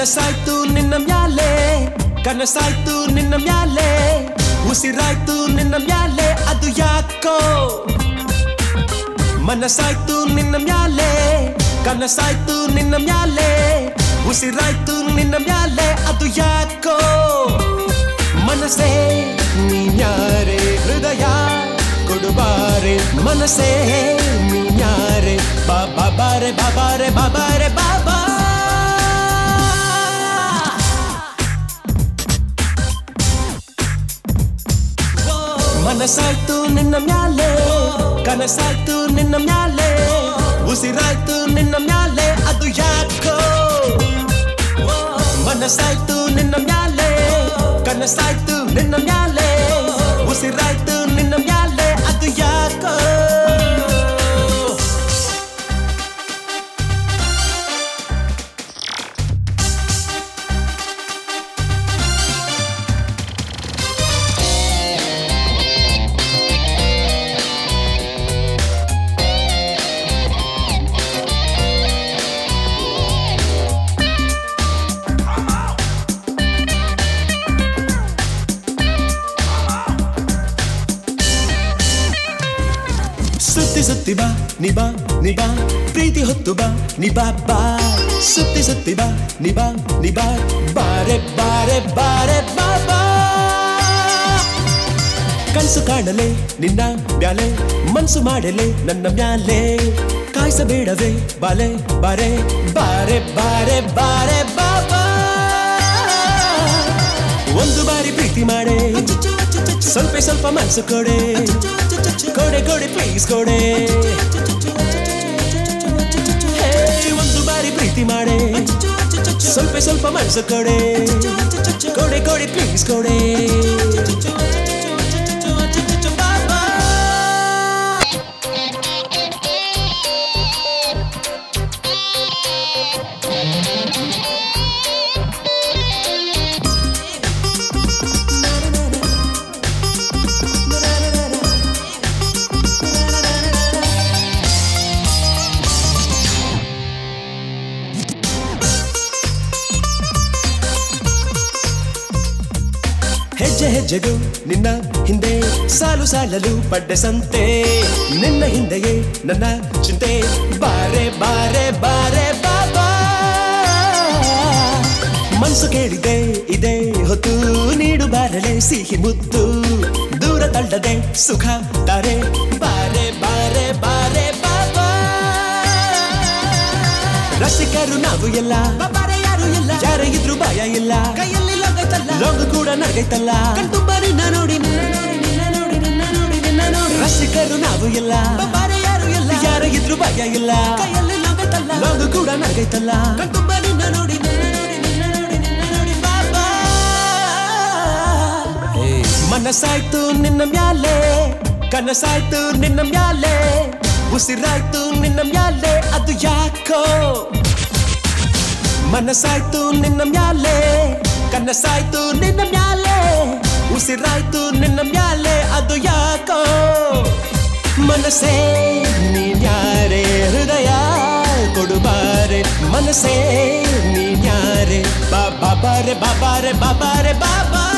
ಮನಸ್ಸಾಯ್ತು ನಿನ್ನ ಮ್ಯಾಲೆ ಕನಸಾಯ್ತು ನಿನ್ನ ಮ್ಯಾಲೆ ಉಸಿರಾಯ್ತು ನಿನ್ನ ಮ್ಯಾಲೆ ಅದು ಯಾಕೋ ಮನಸ್ಸಾಯ್ತು ನಿನ್ನ ಮ್ಯಾಲೆ ಕನಸಾಯ್ತು ನಿನ್ನ ಮ್ಯಾಲೆ ಉಸಿರಾಯ್ತು ನಿನ್ನ ಮ್ಯಾಲೆ ಅದು ಯಾಕೋ ಮನಸ್ಸೇ ನೀನ್ಯಾರೆ ಹೃದಯ ಕೊಡುಬಾರೆ ಮನಸ್ಸೇ ನೀನ್ಯಾರೆ ಬಾಬಾ ಬಾರೆ ಬಾಬಾರೆ ಬಾಬಾರೆ ಬಾಬಾ ಮನಸ್ಸಾಯ್ತು ನಿನ್ನ ಮ್ಯಾಲೆ ಕನಸಾಯ್ತು ನಿನ್ನ ಮ್ಯಾಲೆ ಉಸಿರಾಯ್ತು ನಿನ್ನ ಮ್ಯಾಲೆ ಅದು ಯಾಕೋ ಮನಸ್ಸಾಯ್ತು ನಿನ್ನ ಮ್ಯಾಲೆ ಕನಸಾಯ್ತು ನಿನ್ನ ಮ್ಯಾಲೆ ಉಸಿರಾಯ್ತು ನಿನ್ನ ಮ್ಯಾಲೆ ಅದು ಯಾಕೋ ಸುತ್ತಿ ಸುತ್ತಿ ಬಾ ನಿಬಾ ನಿಬಾ ಪ್ರೀತಿ ಹೊತ್ತು ಬಾ ನಿಬಾ ಬಾ ಸುತ್ತಿ ಸುತ್ತಿ ಬಾ ನಿಬಾ ನಿಬಾ ಬಾರೆ ಬಾರೆ ಬಾರೆ ಬಾಬಾ ಕನಸು ಕಾಣಲೆ ನಿನ್ನ ಮ್ಯಾಲೆ ಮನ್ಸು ಮಾಡಲೆ ನನ್ನ ಮ್ಯಾಲೆ ಕಾಯಿಸಬೇಡವೇ ಬಾಲೆ ಬಾರೆ ಬಾರೆ ಬಾರೆ ಬಾರೆ ಬಾಬಾ ಒಂದು ಬಾರಿ ಪ್ರೀತಿ ಮಾಡೆ ಸ್ವಲ್ಪ ಸ್ವಲ್ಪ ಮನ್ಸು ಕೊಡೆ ಕೊಡೆ ಕೊಡೆ ಪ್ಲೀಸ್ ಕೊಡೆ ಹೇ, ಒಂದು ಬಾರಿ ಪ್ರೀತಿ ಮಾಡೆ ಸ್ವಲ್ಪ ಸ್ವಲ್ಪ ಮನ್ಸು ಕೊಡೆ ಕೊಡೆ ಕೊಡೆ ಪ್ಲೀಸ್ ಕೊಡೆ ಬಾಬಾ. ಹೆಜ್ಜೆ ಹೆಜ್ಜೆಗೂ ನಿನ್ನ ಹಿಂದೆ ಸಾಲು ಸಾಲಲು ಪಡ್ಡೆ ಸಂತೆ ನಿನ್ನ ಹಿಂದೆಯೇ ನನ್ನ ಚಿಂತೆ ಬಾರೆ ಬಾರೆ ಬಾರೆ ಬಾಬಾ ಮನ್ಸು ಕೇಳಿದೆ ಇದೆ ಹೊತ್ತು ನೀಡು ಬಾರಲೆ ಸಿಹಿ ಮುತ್ತು ದೂರ ತಳ್ಳದೆ ಸುಖ ತಾರೆ ಬಾರೆ ಬಾರೆ ಬಾರೆ ಬಾಬಾ ರಸಿಕರು ನಾವು ಎಲ್ಲ ಬಾಬಾರೆ ಯಾರು ಇಲ್ಲ ಯಾರೇ ಇದ್ರು ಭಯ ಇಲ್ಲ ಕೈಯಲ್ಲಿ ಲೋಗೈತಲ್ಲ ಲೋಗ ಕೂಡ ನಗೈತಲ್ಲ ಕಣ್ತುಂಬರಿ ನೋಡಿ ನಿನ್ನ ನೋಡಿ ನಿನ್ನ ನೋಡಿ ನಿನ್ನ ನೋಡಿ ನಿನ್ನ ನೋಡಿ ರಸಿಕರು ನಾವು ಎಲ್ಲ ಬಾಬಾರೆ ಯಾರು ಇಲ್ಲ ಯಾರೇ ಇದ್ರು ಭಯ ಇಲ್ಲ ಕೈಯಲ್ಲಿ ಲೋಗೈತಲ್ಲ ಲೋಗ ಕೂಡ ನಗೈತಲ್ಲ ಕಣ್ತುಂಬರಿ ನೋಡಿ ನಿನ್ನ ನೋಡಿ ನಿನ್ನ ನೋಡಿ ನಿನ್ನ ನೋಡಿ ಬಾಬಾ ಮನಸ್ಸಾಯ್ತು ನಿನ್ನ ಮ್ಯಾಲೆ ಕನಸಾಯ್ತು ನಿನ್ನ ಮ್ಯಾಲೆ ಉಸಿರಾಯ್ತು ನಿನ್ನ ಮ್ಯಾಲೆ ಅದು ಯಾಕೋ ಮನಸ್ಸಾಯ್ತು ನಿನ್ನ ಮ್ಯಾಲೆ ಕನಸಾಯ್ತು ನಿನ್ನ ಮ್ಯಾಲೆ ಉಸಿರಾಯ್ತು ನಿನ್ನ ಮ್ಯಾಲೆ ಅದು ಯಾಕೋ ಮನಸ್ಸೇ ನೀನ್ಯಾರೆ ಹೃದಯ ಕೊಡುಬಾರೆ ಮನಸ್ಸೇ ನೀನ್ಯಾರೆ ಬಾಬಾ ಬಾರೆ ಬಾಬಾರೆ ಬಾಬಾರೆ ಬಾಬಾ